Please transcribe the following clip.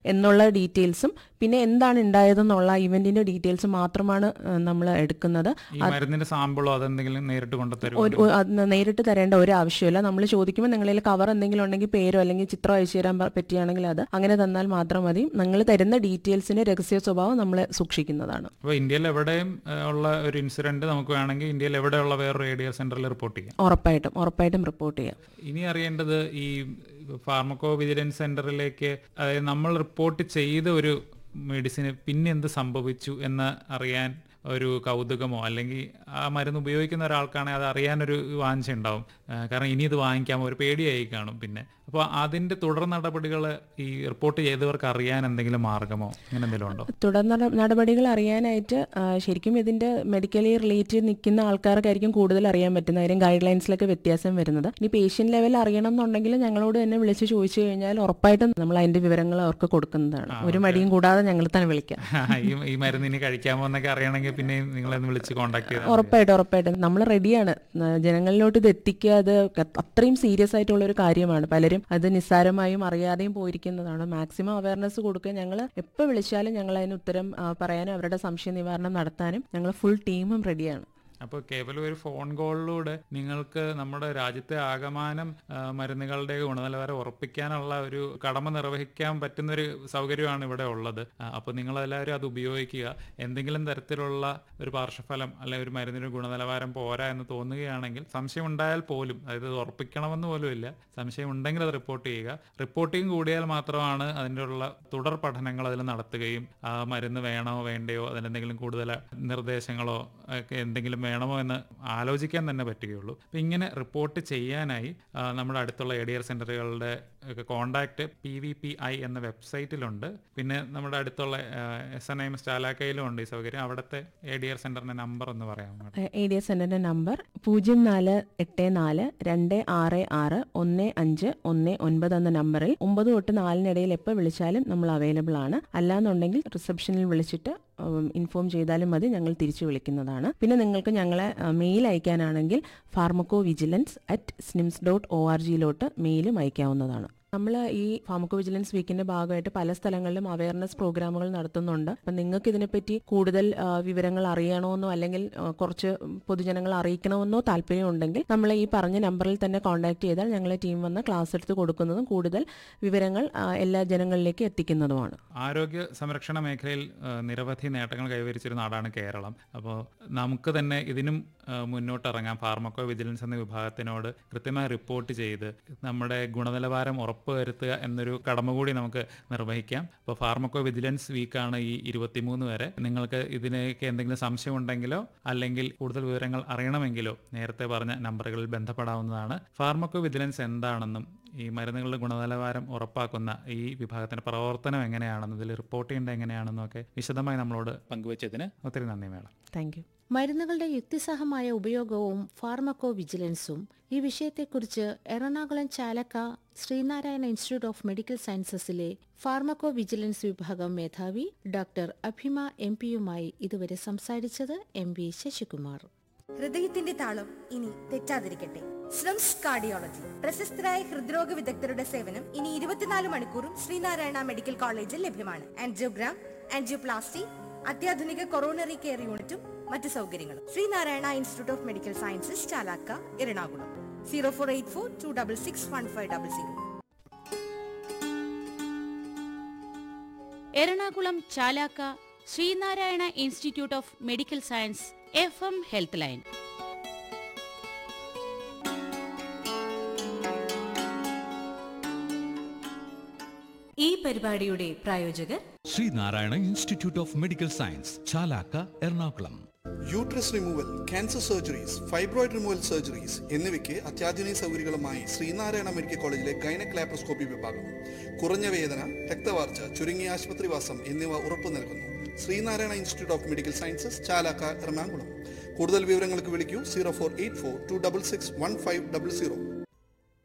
എന്നുള്ള ഡീറ്റെയിൽസും പിന്നെ എന്താണ് ഉണ്ടായതെന്നുള്ള ഇവന്റിന്റെ ഡീറ്റെയിൽസ് മാത്രമാണ് നമ്മൾ എടുക്കുന്നത് ഈ മരുന്നിന്റെ സാമ്പിളോ അതെന്തെങ്കിലും നേരിട്ട് കൊണ്ടുതരുമോ ഒരു- ഒരു- അത് നേരിട്ട് തരേണ്ട ഒരു ആവശ്യമില്ല നമ്മൾ ചോദിക്കുമ്പോൾ നിങ്ങളിൽ കവർ എന്തെങ്കിലും ഉണ്ടെങ്കിൽ പേരോ അല്ലെങ്കിൽ ചിത്രം അയച്ചു തരാൻ പ- പറ്റുകയാണെങ്കിൽ അത് അങ്ങനെ തന്നാൽ മാത്രം മതി നിങ്ങൾ തരുന്ന ഡീറ്റെയിൽസിന്റെ രഹസ്യ സ്വഭാവം നമ്മൾ സൂക്ഷിക്കുന്നതാണ് അപ്പോൾ ഇന്ത്യയിൽ എവിടെയും ഏഹ്, ഉള്ള ഒരു ഇൻസിഡന്റ് നമുക്ക് വേണമെങ്കിൽ ഇന്ത്യയിൽ എവിടെയുള്ള വേറൊരു റേഡിയോ സെന്ററിൽ റിപ്പോർട്ട് ചെയ്യാം ഉറപ്പായിട്ടും ഉറപ്പായിട്ടും റിപ്പോർട്ട് ചെയ്യാം ഇനി അറിയേണ്ടത് ഈ ഫാർമക്കോ വിജിലൻസ് സെന്ററിലേക്ക് അതായത് നമ്മൾ റിപ്പോർട്ട് ചെയ്ത ഒരു മെഡിസിന് പിന്നെ എന്ത് സംഭവിച്ചു എന്ന് അറിയാൻ ഒരു കൗതുകമോ അല്ലെങ്കിൽ ആ മരുന്ന് ഉപയോഗിക്കുന്ന ഒരാൾക്കാണെങ്കിൽ അത് അറിയാനൊരു വാഞ്ച ഉണ്ടാവും ആ, കാരണം ഇനി ഇത് വാങ്ങിക്കാമോ ഒരു പേടിയായി കാണും പിന്നെ അപ്പോൾ അതിന്റെ തുടർ നടപടികൾ ഈ റിപ്പോർട്ട് ചെയ്തവർക്ക് അറിയാൻ എന്തെങ്കിലും മാർഗമോ അങ്ങനെ എന്തെങ്കിലും ഉണ്ടോ തുടർ നട- നടപടികൾ അറിയാനായിട്ട് ആ, ശരിക്കും ഇതിന്റെ മെഡിക്കലി റിലേറ്റഡ് നിൽക്കുന്ന ആൾക്കാർക്കായിരിക്കും കൂടുതൽ അറിയാൻ പറ്റുന്ന കാര്യം ഗൈഡ് ലൈൻസിലൊക്കെ വ്യത്യാസം വരുന്നത് ഇനി പേഷ്യന്റ് ലെവൽ അറിയണം എന്നുണ്ടെങ്കിൽ ഞങ്ങളോട് തന്നെ വിളിച്ച് ചോദിച്ചു കഴിഞ്ഞാൽ ഉറപ്പായിട്ടും നമ്മൾ അതിന്റെ വിവരങ്ങൾ അവർക്ക് കൊടുക്കുന്നതാണ് ഒരു മടിയും കൂടാതെ ഞങ്ങൾ തന്നെ വിളിക്കാം ഈ ഈ മരുന്ന് ഇനി കഴിക്കാമോ എന്നൊക്കെ അറിയണമെങ്കിൽ പിന്നെ നിങ്ങളെന്ന് വിളിച്ച് കോൺടാക്ട് ചെയ്താൽ മതി. ഉറപ്പായിട്ടും ഉറപ്പായിട്ടും നമ്മൾ റെഡിയാണ് ന- ജനങ്ങളിലോട്ട് ഇത് എത്തിക്കുക അത് ക- അത്രയും സീരിയസ് ആയിട്ടുള്ള ഒരു കാര്യമാണ് പലരും അത് നിസ്സാരമായും അറിയാതെയും പോയിരിക്കുന്നതാണ് മാക്സിമം അവയർനെസ് കൊടുക്കുക ഞങ്ങൾ എപ്പോൾ വിളിച്ചാലും ഞങ്ങൾ അതിന് ഉത്തരം ആ, പറയാനും അവരുടെ സംശയ നിവാരണം നടത്താനും ഞങ്ങൾ ഫുൾ ടീമും റെഡിയാണ് അപ്പോൾ കേവലം ഒരു ഫോൺ കോളിലൂടെ നിങ്ങൾക്ക് നമ്മുടെ രാജ്യത്തെ ആകമാനം ആ, മരുന്നുകളുടെ ഗുണനിലവാരം ഉറപ്പിക്കാനുള്ള ഒരു കടമ നിർവഹിക്കാൻ പറ്റുന്ന ഒരു സൗകര്യമാണ് ഇവിടെ ഉള്ളത് അപ്പോൾ നിങ്ങൾ എല്ലാവരും അത് ഉപയോഗിക്കുക എന്തെങ്കിലും തരത്തിലുള്ള ഒരു പാർശ്വഫലം അല്ലെങ്കിൽ ഒരു മരുന്നിന് ഗുണനിലവാരം പോരാ എന്ന് തോന്നുകയാണെങ്കിൽ സംശയം ഉണ്ടായാൽ പോലും അതായത് ഇത് ഉറപ്പിക്കണമെന്ന് പോലും ഇല്ല സംശയം ഉണ്ടെങ്കിൽ അത് റിപ്പോർട്ട് ചെയ്യുക റിപ്പോർട്ടിങ് കൂടിയാൽ മാത്രമാണ് അതിൻ്റെ ഉള്ള തുടർ പഠനങ്ങൾ അതിൽ നടത്തുകയും ആ മരുന്ന് വേണോ വേണ്ടയോ അതിനെന്തെങ്കിലും കൂടുതൽ നിർദ്ദേശങ്ങളോ ഒക്കെ എന്തെങ്കിലും വേണമോ എന്ന് ആലോചിക്കാൻ തന്നെ പറ്റുകയുള്ളൂ അപ്പം ഇങ്ങനെ റിപ്പോർട്ട് ചെയ്യാനായി ആ, നമ്മുടെ അടുത്തുള്ള എ ഡി ആർ സെൻ്ററുകളുടെ contact P V P I എന്ന വെബ്സൈറ്റിലുണ്ട് പിന്നെ നമ്മുടെ അടുത്തുള്ള എസ് എൻ ഐ എം സ്റ്റാലാക്കയിലും ഉണ്ട് ഈ സൗകര്യം അവിടുത്തെ എ ഡി ആർ സെൻ്ററിൻ്റെ നമ്പർ എന്ന് പറയാം മാഡം എ ഡി എസ് സെന്ററിന്റെ നമ്പർ പൂജ്യം നാല് എട്ട് നാല് രണ്ട് ആറ് ആറ് ഒന്ന് അഞ്ച് ഒന്ന് ഒൻപത് എന്ന നമ്പറിൽ ഒമ്പത് തൊട്ട് നാലിനിടയിൽ എപ്പോൾ വിളിച്ചാലും നമ്മൾ അവൈലബിൾ ആണ് അല്ലാന്നുണ്ടെങ്കിൽ റിസപ്ഷനിൽ വിളിച്ചിട്ട് ഇൻഫോം ചെയ്താലും മതി ഞങ്ങൾ തിരിച്ചു വിളിക്കുന്നതാണ് പിന്നെ നിങ്ങൾക്ക് ഞങ്ങളെ മെയിൽ അയക്കാനാണെങ്കിൽ pharmaco vigilance at SNIMS dot O R ജിയിലോട്ട് മെയിലും അയക്കാവുന്നതാണ് നമ്മൾ ഈ ഫാർമക്കോ വിജിലൻസ് വീക്കിന്റെ ഭാഗമായിട്ട് പല സ്ഥലങ്ങളിലും അവയർനെസ് പ്രോഗ്രാമുകൾ നടത്തുന്നുണ്ട് അപ്പം നിങ്ങൾക്ക് ഇതിനെപ്പറ്റി കൂടുതൽ ആ, വിവരങ്ങൾ അറിയണമെന്നോ അല്ലെങ്കിൽ ആ, കുറച്ച് പൊതുജനങ്ങൾ അറിയിക്കണമെന്നോ താല്പര്യം ഉണ്ടെങ്കിൽ നമ്മൾ ഈ പറഞ്ഞ നമ്പറിൽ തന്നെ കോൺടാക്ട് ചെയ്താൽ ഞങ്ങളെ ടീം വന്ന് ക്ലാസ് എടുത്ത് കൊടുക്കുന്നതും കൂടുതൽ വിവരങ്ങൾ ആ, എല്ലാ ജനങ്ങളിലേക്ക് എത്തിക്കുന്നതുമാണ് ആരോഗ്യ സംരക്ഷണ മേഖലയിൽ ആ, നിരവധി നേട്ടങ്ങൾ കൈവരിച്ചൊരു നാടാണ് കേരളം അപ്പോൾ നമുക്ക് തന്നെ ഇതിനും ആ, മുന്നോട്ടിറങ്ങാം ഫാർമക്കോ വിജിലൻസ് എന്ന വിഭാഗത്തിനോട് കൃത്യമായി റിപ്പോർട്ട് ചെയ്ത് നമ്മുടെ ഗുണനിലവാരം ഉറപ്പുവരുത്തുക എന്നൊരു കടമ കൂടി നമുക്ക് നിർവഹിക്കാം അപ്പോൾ ഫാർമക്കോ വിജിലൻസ് വീക്കാണ് ഈ ഇരുപത്തിമൂന്ന് വരെ നിങ്ങൾക്ക് ഇതിനൊക്കെ എന്തെങ്കിലും സംശയം ഉണ്ടെങ്കിലോ അല്ലെങ്കിൽ കൂടുതൽ വിവരങ്ങൾ അറിയണമെങ്കിലോ നേരത്തെ പറഞ്ഞ നമ്പറുകളിൽ ബന്ധപ്പെടാവുന്നതാണ് ഫാർമക്കോ വിജിലൻസ് എന്താണെന്നും ഈ മരുന്നുകളുടെ ഗുണനിലവാരം ഉറപ്പാക്കുന്ന ഈ വിഭാഗത്തിന്റെ പ്രവർത്തനം എങ്ങനെയാണെന്നും ഇതിൽ റിപ്പോർട്ട് ചെയ്യേണ്ടത് എങ്ങനെയാണെന്നും ഒക്കെ വിശദമായി നമ്മളോട് പങ്കുവച്ചതിന് ഒത്തിരി നന്ദി മേഡം താങ്ക് യു മരുന്നുകളുടെ യുക്തിസഹമായ ഉപയോഗവും ഫാർമക്കോ വിജിലൻസും ഈ വിഷയത്തെക്കുറിച്ച് Ernakulam Chalakka Sree Narayana institute of medical സയൻസസിലെ ഫാർമക്കോ വിജിലൻസ് വിഭാഗം മേധാവി ഡോക്ടർ അഭിമ എം പിയുമായി ഇതുവരെ സംസാരിച്ചത് എം വി ശശികുമാർ ഹൃദയത്തിന്റെ താളം ഇനി തെറ്റാതിരിക്കട്ടെ സ്ലംസ് കാർഡിയോളജി പ്രശസ്തരായ ഹൃദ്രോഗ വിദഗ്ധരുടെ സേവനം ഇനി ഇരുപത്തിനാല് മണിക്കൂറും ശ്രീനാരായണ മെഡിക്കൽ കോളേജിൽ ലഭ്യമാണ് ആൻജിയോഗ്രാം ആൻജിയോപ്ലാസ്റ്റി അത്യാധുനിക കൊറോണറി കെയർ യൂണിറ്റും മറ്റ് സൗകര്യങ്ങളും Sree Narayana institute of medical sciences Chalakka Ernakulam zero four eight four two double six one five double zero Ernakulam Chalakka Sree Narayana institute of medical science F M health line ഈ പരിപാടിയുടെ പ്രായോജകർ Sree Narayana institute of medical science Chalakka Ernakulam uterus removal cancer surgeries fibroid removal surgeries എന്നിവയ്ക്ക് അത്യാധുനിക സൗകര്യങ്ങളുമായി Sree Narayana medical കോളേജിലെ gynaec laparoscopy വിഭാഗം കുറഞ്ഞ വേദന രക്തവാർച്ച ചുരുങ്ങിയ ആശുപത്രിവാസം എന്നിവ ഉറപ്പു നൽകുന്നു Sree Narayana institute of medical sciences Chalakka Ernakulam കൂടുതൽ വിവരങ്ങൾക്ക് വിളിക്കൂ zero four eight four two double six one five double zero